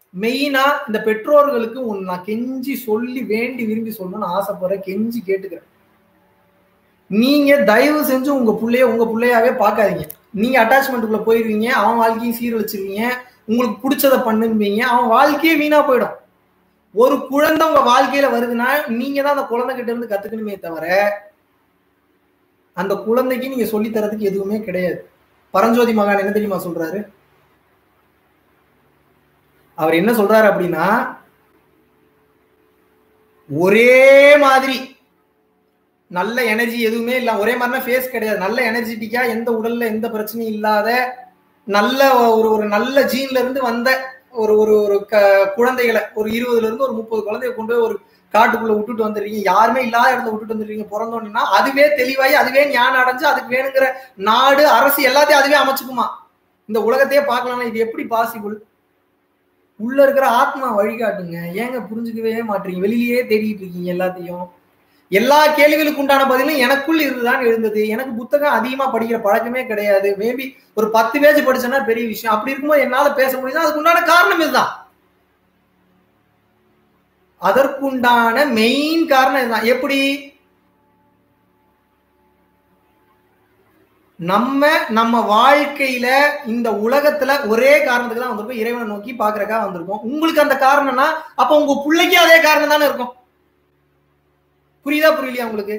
மெயினா இந்த பெற்றோர்களுக்கு ஒன்னு நான் கெஞ்சி சொல்லி வேண்டி விரும்பி சொல்லணும்னு ஆசைப்படுறேன் கெஞ்சி கேட்டுக்கிறேன் நீங்க தயவு செஞ்சு உங்க பிள்ளைய உங்க பிள்ளையாவே பார்க்காதீங்க நீங்க அட்டாச்மெண்ட்டுக்குள்ள போயிருவீங்க அவன் வாழ்க்கையும் சீரழிச்சிருவீங்க உங்களுக்கு பிடிச்சத பண்ணுவீங்க அவன் வாழ்க்கையே வீணா போயிடும் ஒரு குழந்தை உங்க வாழ்க்கையில வருதுன்னா நீங்க தான் அந்த குழந்தை கிட்ட இருந்து கத்துக்கணுமே தவிர அந்த குழந்தைக்கு நீங்க சொல்லி தரதுக்கு எதுவுமே கிடையாது பரஞ்சோதி மகான் என்ன தெரியுமா சொல்றாரு அவர் என்ன சொல்றாரு அப்படின்னா ஒரே மாதிரி நல்ல எனர்ஜி எதுவுமே இல்ல ஒரே மாதிரினா ஃபேஸ் கிடையாது நல்ல எனர்ஜெட்டிக்கா எந்த உடல்ல எந்த பிரச்சனையும் இல்லாத நல்ல ஒரு ஒரு நல்ல ஜீன்ல இருந்து வந்த ஒரு ஒரு ஒரு க குழந்தைகளை ஒரு இருபதுல இருந்து ஒரு முப்பது குழந்தைய கொண்டு போய் ஒரு காட்டுக்குள்ள விட்டுட்டு வந்துடுறீங்க யாருமே இல்லாத இடத்துல விட்டுட்டு வந்துடுறீங்க பிறந்தோன்னா அதுவே தெளிவாகி அதுவே ஞானம் அடைஞ்சு அதுக்கு வேணுங்கிற நாடு அரசு எல்லாத்தையும் அதுவே அமைச்சுக்குமா இந்த உலகத்தையே பார்க்கலாம் இது எப்படி பாசிபிள் உள்ள இருக்கிற ஆத்மா வழிகாட்டுங்க ஏங்க புரிஞ்சுக்கவே மாட்டீங்க வெளியிலேயே தேடிட்டு இருக்கீங்க எல்லாத்தையும் எல்லா கேள்விகளுக்கு உண்டான பதிலும் எனக்குள் இருந்துதான் எழுந்தது எனக்கு புத்தகம் அதிகமா படிக்கிற பழக்கமே கிடையாது மேபி ஒரு பத்து பேஜ் படிச்சேன்னா பெரிய விஷயம் அப்படி இருக்கும்போது என்னால பேச முடியுது அதுக்கு உண்டான காரணம் இதுதான் அதற்குண்டான மெயின் காரணம் இதுதான் எப்படி நம்ம நம்ம வாழ்க்கையில இந்த உலகத்துல ஒரே காரணத்துக்கு தான் வந்திருக்கோம் இறைவனை நோக்கி பாக்குறக்கா வந்திருக்கோம் உங்களுக்கு அந்த காரணம்னா அப்ப உங்க பிள்ளைக்கு அதே காரணம் தானே இருக்கும் புரியுதா புரியலையா உங்களுக்கு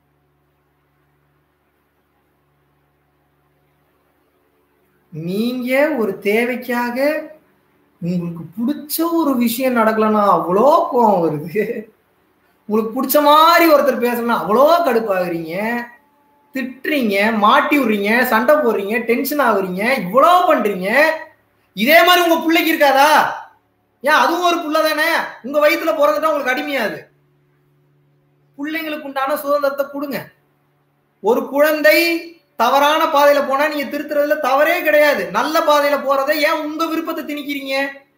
நீங்க ஒரு தேவைக்காக உங்களுக்கு பிடிச்ச ஒரு விஷயம் நடக்கலன்னா அவ்வளோ கோவம் வருது உங்களுக்கு பிடிச்ச மாதிரி ஒருத்தர் பேசணும்னா அவ்வளோ கடுப்பாகிறீங்க திட்டுறீங்க மாட்டி விடுறீங்க சண்டை போடுறீங்க டென்ஷன் ஆகுறீங்க இவ்வளோ பண்றீங்க இதே மாதிரி உங்க பிள்ளைக்கு இருக்காதா ஏன் அதுவும் ஒரு புள்ள தானே உங்க வயிற்றுல பிறந்துட்டா உங்களுக்கு அடிமையாது பிள்ளைங்களுக்கு உண்டான சுதந்திரத்தை கொடுங்க ஒரு குழந்தை தவறான பாதையில போனா நீங்க திருத்துறதுல தவறே கிடையாது நல்ல பாதையில போறதை ஏன் உங்க விருப்பத்தை திணிக்கிறீங்க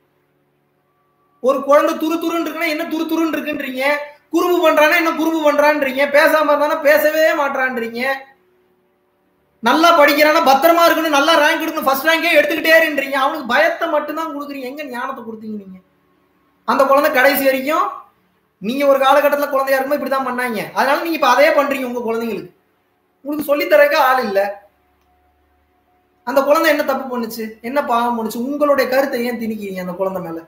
ஒரு குழந்தை துரு துருன்னு இருக்குன்னா என்ன துரு துருன்னு இருக்குன்றீங்க குறும்பு பண்றானா என்ன குறும்பு பண்றான்றீங்க பேசாம இருந்தானா பேசவே மாட்டான்றீங்க நல்லா படிக்கிறானா பத்திரமா இருக்கணும் நல்லா ரேங்க் எடுக்கணும் ஃபர்ஸ்ட் ரேங்கே எடுத்துக்கிட்டே இருன்றீங்க அவனுக்கு பயத்தை மட்டும்தான் கொடுக்குறீங்க எங்க ஞானத்தை கொடுத்தீங்க நீங்க அந்த குழந்தை கடைசி வரைக்கும் நீங்க ஒரு காலகட்டத்தில் குழந்தையா இருக்கும்போது இப்படிதான் பண்ணாங்க அதனால நீங்க இப்ப அதே பண்றீங்க உங்க குழந்தைங்களுக்கு உங்களுக்கு சொல்லித்தரக்க ஆள் இல்ல அந்த குழந்தை என்ன தப்பு பண்ணுச்சு என்ன பாவம் பண்ணுச்சு உங்களுடைய கருத்தை ஏன் திணிக்கிறீங்க அந்த குழந்தை மேல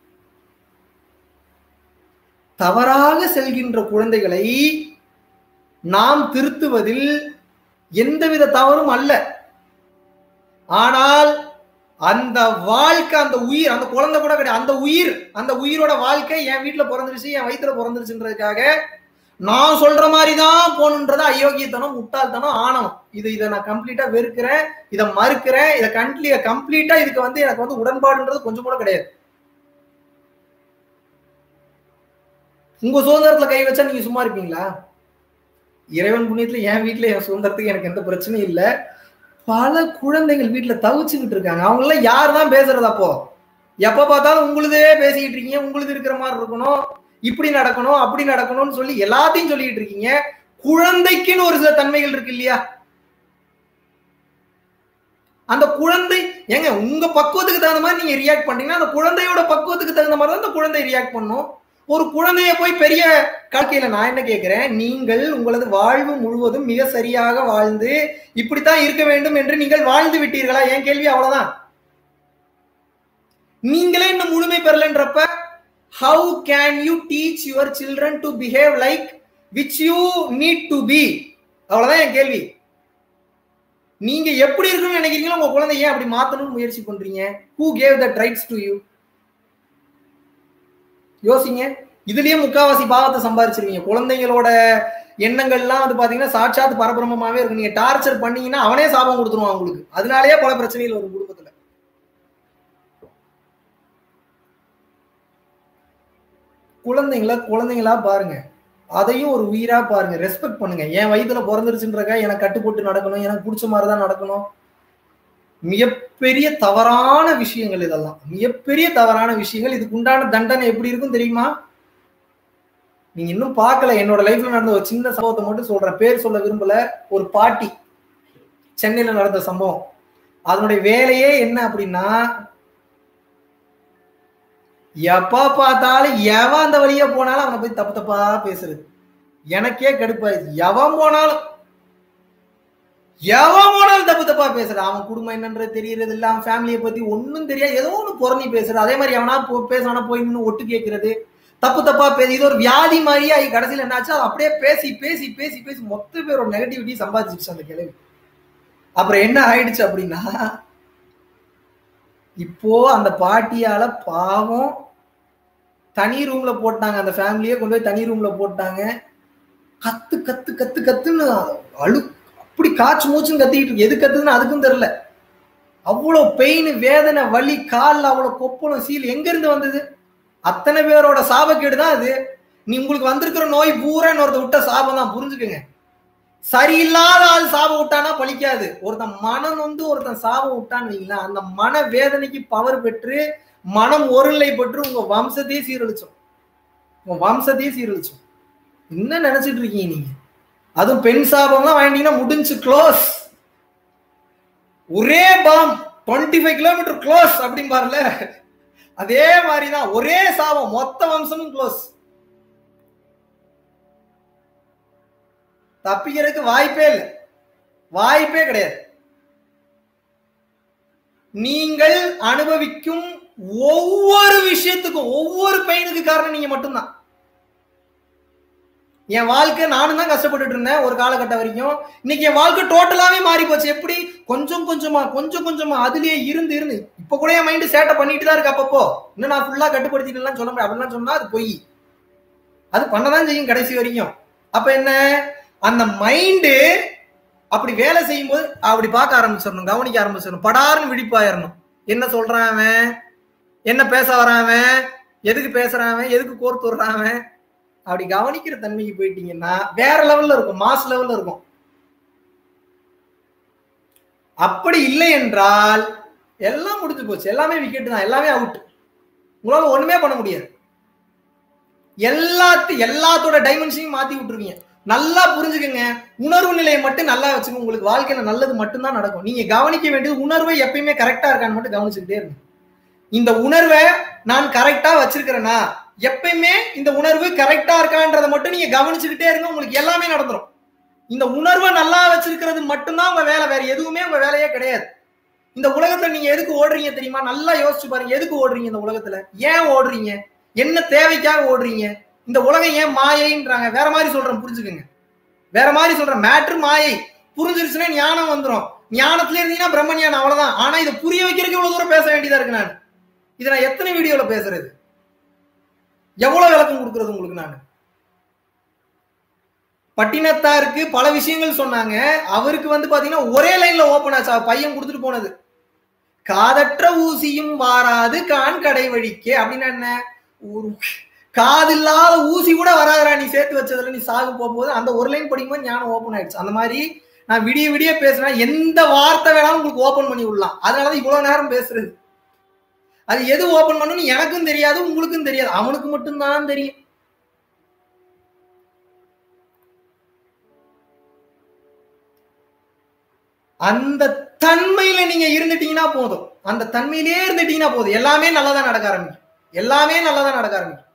தவறாக செல்கின்ற குழந்தைகளை நாம் திருத்துவதில் எந்தவித தவறும் அல்ல ஆனால் அந்த வாழ்க்கை அந்த உயிர் அந்த குழந்தை கூட கிடையாது அந்த உயிர் அந்த உயிரோட வாழ்க்கை என் வீட்டுல பிறந்துருச்சு என் வயிற்றுல பிறந்துருச்சுன்றதுக்காக நான் சொல்ற மாதிரி தான் போகணுன்றது அயோக்கியத்தனம் முட்டாள்தனம் ஆணவம் இது இதை நான் கம்ப்ளீட்டா வெறுக்கிறேன் இதை மறுக்கிறேன் இதை கம்ப்ளீ கம்ப்ளீட்டா இதுக்கு வந்து எனக்கு வந்து உடன்பாடுன்றது கொஞ்சம் கூட கிடையாது உங்க சுதந்திரத்துல கை வச்சா நீங்க சும்மா இருப்பீங்களா இறைவன் புண்ணியத்துல என் வீட்டுல என் சுதந்திரத்துக்கு எனக்கு எந்த பிரச்சனையும் இல்லை பல குழந்தைகள் வீட்டுல தவிச்சுக்கிட்டு இருக்காங்க அவங்க எல்லாம் யார் தான் பேசுறது அப்போ எப்ப பார்த்தாலும் உங்களுதே பேசிக்கிட்டு இருக்கீங்க உங்களுது இருக்கிற மாதிரி இருக்கணும் இப்படி நடக்கணும் அப்படி நடக்கணும்னு சொல்லி எல்லாத்தையும் சொல்லிட்டு இருக்கீங்க குழந்தைக்குன்னு ஒரு சில தன்மைகள் இருக்கு இல்லையா அந்த குழந்தை ஏங்க உங்க பக்குவத்துக்கு தகுந்த மாதிரி நீங்க ரியாக்ட் பண்ணீங்கன்னா அந்த குழந்தையோட பக்குவத்துக்கு தகுந்த மாதிரி தான் அந்த குழந்தை ரியாக்ட் பண்ணும் ஒரு குழந்தைய போய் பெரிய வாழ்க்கையில நான் என்ன கேட்கிறேன் நீங்கள் உங்களது வாழ்வு முழுவதும் மிக சரியாக வாழ்ந்து இப்படித்தான் இருக்க வேண்டும் என்று நீங்கள் வாழ்ந்து விட்டீர்களா என் கேள்வி அவ்வளவுதான் நீங்களே இன்னும் முழுமை பெறலன்றப்ப how can you teach your children to behave like which you need to be அவ்வளவுதான் என் கேள்வி நீங்க எப்படி இருக்குன்னு நினைக்கிறீங்களோ உங்க குழந்தை ஏன் அப்படி மாத்தணும்னு முயற்சி பண்றீங்க who gave that rights to you யோசிங்க இதுலயே முக்காவாசி பாவத்தை சம்பாதிச்சிருவீங்க குழந்தைங்களோட எண்ணங்கள்லாம் வந்து பாத்தீங்கன்னா சாட்சாத் பரபிரமமாவே இருக்கு நீங்க டார்ச்சர் பண்ணீங்கன்னா அவனே சாபம் கொடுத்துருவான் உங்களுக்கு அதனாலயே பல பிரச்சனைகள் வரும் குடும்பத்துல குழந்தைங்கள குழந்தைங்களா பாருங்க அதையும் ஒரு உயிரா பாருங்க ரெஸ்பெக்ட் பண்ணுங்க என் வயிற்றுல பிறந்துருச்சுன்றக்கா எனக்கு கட்டுப்பட்டு நடக்கணும் எனக்கு பிடிச்ச மாதிரி தான் நடக்கணும் மிகப்பெரிய தவறான விஷயங்கள் இதெல்லாம் மிகப்பெரிய தவறான விஷயங்கள் இதுக்கு உண்டான தண்டனை எப்படி இருக்கும் தெரியுமா நீங்க இன்னும் பார்க்கல என்னோட லைஃப்ல நடந்த ஒரு சின்ன சம்பவத்தை மட்டும் சொல்றேன் பேர் சொல்ல விரும்பல ஒரு பாட்டி சென்னையில நடந்த சம்பவம் அதனுடைய வேலையே என்ன அப்படின்னா எப்ப பார்த்தாலும் எவன் அந்த வழியா போனாலும் அவனை போய் தப்பு தப்பா பேசுறது எனக்கே கடுப்பாயிடுச்சு எவன் போனாலும் எவன் போனாலும் தப்பு தப்பா பேசுறான் அவன் குடும்பம் என்னன்றது தெரியறது இல்ல அவன் ஃபேமிலியை பத்தி ஒன்னும் தெரியாது ஏதோ ஒண்ணு புறணி பேசுறது அதே மாதிரி எவனா போ பேசுவானா போய் நின்னு ஒட்டு கேட்கறது தப்பு தப்பா பேசி இது ஒரு வியாதி மாதிரியே ஆகி கடைசியில் என்னாச்சு அது அப்படியே பேசி பேசி பேசி பேசி மொத்த பேரோட நெகட்டிவிட்டி சம்பாதிச்சிருச்சு அந்த கிழவி அப்புறம் என்ன ஆயிடுச்சு அப்படின்னா இப்போ அந்த பாட்டியால பாவம் தனி ரூம்ல போட்டாங்க அந்த ஃபேமிலியே கொண்டு போய் தனி ரூம்ல போட்டாங்க கத்து கத்து கத்து கத்துன்னு அழு அப்படி காய்ச்சி மூச்சுன்னு கத்திக்கிட்டு இருக்கு எது கத்துதுன்னு அதுக்கும் தெரியல அவ்வளோ பெயின் வேதனை வலி காலில் அவ்வளோ கொப்பளம் சீல் எங்க இருந்து வந்தது அத்தனை பேரோட சாபக்கேடு தான் அது நீ உங்களுக்கு வந்திருக்கிற நோய் பூரா ஒருத்த விட்ட சாபம் தான் புரிஞ்சுக்குங்க சரியில்லாத ஆள் சாபம் விட்டானா பழிக்காது ஒருத்தன் மனம் வந்து ஒருத்தன் சாபம் விட்டான்னு வைங்களேன் அந்த மன வேதனைக்கு பவர் பெற்று மனம் ஒருநிலை பெற்று உங்க வம்சத்தையே சீரழிச்சோம் உங்க வம்சத்தையே சீரழிச்சோம் என்ன நினைச்சிட்டு இருக்கீங்க நீங்க அதுவும் பெண் சாபம்லாம் வாங்கிட்டீங்கன்னா முடிஞ்சு க்ளோஸ் ஒரே பாம் டுவெண்ட்டி ஃபைவ் கிலோமீட்டர் க்ளோஸ் அப்படின்னு பாருல அதே மாதிரிதான் ஒரே சாபம் மொத்த வம்சமும் க்ளோஸ் தப்பிக்கிறதுக்கு வாய்ப்பே இல்லை வாய்ப்பே கிடையாது நீங்கள் அனுபவிக்கும் ஒவ்வொரு விஷயத்துக்கும் ஒவ்வொரு பையனுக்கு காரணம் நீங்க மட்டும்தான் என் வாழ்க்கை நானும் தான் கஷ்டப்பட்டுட்டு இருந்தேன் ஒரு காலகட்டம் வரைக்கும் இன்னைக்கு என் வாழ்க்கை டோட்டலாவே மாறி போச்சு எப்படி கொஞ்சம் கொஞ்சமா கொஞ்சம் கொஞ்சமா அதுலயே இருந்து இருந்து இப்ப கூட என் மைண்ட் சேட்டை பண்ணிட்டு தான் இருக்கு அப்பப்போ இன்னும் நான் ஃபுல்லா கட்டுப்படுத்திட்டு சொல்ல முடியும் அப்படிலாம் சொன்னா அது பொய் அது பண்ணதான் செய்யும் கடைசி வரைக்கும் அப்ப என்ன அந்த மைண்டு அப்படி வேலை செய்யும் போது அப்படி பார்க்க ஆரம்பிச்சிடணும் கவனிக்க ஆரம்பிச்சிடணும் படாருன்னு விழிப்பாயிரணும் என்ன சொல்றான் அவன் என்ன பேச வரான் அவன் எதுக்கு பேசுறான் அவன் எதுக்கு கோர்த்து விடுறான் அவன் அப்படி கவனிக்கிற தன்மைக்கு போயிட்டீங்கன்னா வேற லெவல்ல இருக்கும் மாஸ் லெவல்ல இருக்கும் அப்படி இல்லை என்றால் எல்லாம் முடிஞ்சு போச்சு எல்லாமே விக்கெட் தான் எல்லாமே அவுட் உங்களால ஒண்ணுமே பண்ண முடியாது எல்லாத்து எல்லாத்தோட டைமென்ஷனையும் மாத்தி விட்டுருவீங்க நல்லா புரிஞ்சுக்கங்க உணர்வு நிலையை மட்டும் நல்லா வச்சுக்கோங்க உங்களுக்கு வாழ்க்கையில நல்லது மட்டும்தான் நடக்கும் நீங்க கவனிக்க வேண்டியது உணர்வை எப்பயுமே கரெக்டா இருக்கான்னு மட்டும் கவனிச்சுக்கிட்டே இருங்க இந்த உணர்வை நான் கரெக்டா வச்சிருக்கிறேனா எப்பயுமே இந்த உணர்வு கரெக்டா இருக்கான்றதை மட்டும் நீங்க கவனிச்சுக்கிட்டே இருங்க உங்களுக்கு எல்லாமே நடந்துரும் இந்த உணர்வை நல்லா வச்சிருக்கிறது மட்டும்தான் உங்க வேலை வேற எதுவுமே உங்க வேலையே கிடையாது இந்த உலகத்துல நீங்க எதுக்கு ஓடுறீங்க தெரியுமா நல்லா யோசிச்சு பாருங்க எதுக்கு ஓடுறீங்க இந்த உலகத்துல ஏன் ஓடுறீங்க என்ன தேவைக்காக ஓடுறீங்க இந்த உலகம் ஏன் மாயைன்றாங்க வேற மாதிரி சொல்றேன் புரிஞ்சுக்குங்க வேற மாதிரி சொல்றேன் மேட்ரு மாயை புரிஞ்சிருச்சுன்னா ஞானம் வந்துடும் ஞானத்துல இருந்தீங்கன்னா பிரம்ம ஞானம் அவ்வளவுதான் ஆனா இதை புரிய வைக்கிறதுக்கு இவ்வளவு தூரம் பேச வேண்டியதா இருக்கு நான் இதை நான் எத்தனை வீடியோல பேசுறது எவ்வளவு விளக்கம் கொடுக்கறது உங்களுக்கு நான் பட்டினத்தாருக்கு பல விஷயங்கள் சொன்னாங்க அவருக்கு வந்து பாத்தீங்கன்னா ஒரே லைன்ல ஓபன் ஆச்சு அவர் பையன் கொடுத்துட்டு போனது காதற்ற ஊசியும் வாராது கான் கடை வழிக்கே அப்படின்னா என்ன ஒரு காது இல்லாத ஊசி கூட வராதரா நீ சேர்த்து வச்சதுல நீ சாகு போகும்போது அந்த ஒரு லைன் படிக்கும்போது ஞானம் ஓப்பன் ஆயிடுச்சு அந்த மாதிரி நான் விடிய விடிய பேசுனா எந்த வார்த்தை வேணாலும் உங்களுக்கு ஓப்பன் பண்ணி விடலாம் அதனாலதான் இவ்வளவு நேரம் பேசுறது அது எது ஓப்பன் பண்ணணும்னு எனக்கும் தெரியாது உங்களுக்கும் தெரியாது அவனுக்கு மட்டும்தான் தெரியும் அந்த தன்மையில நீங்க இருந்துட்டீங்கன்னா போதும் அந்த தன்மையிலே இருந்துட்டீங்கன்னா போதும் எல்லாமே நல்லதா நடக்க ஆரம்பிக்கும் எல்லாமே நல்லதா நடக்க ஆரம்பிக்கும்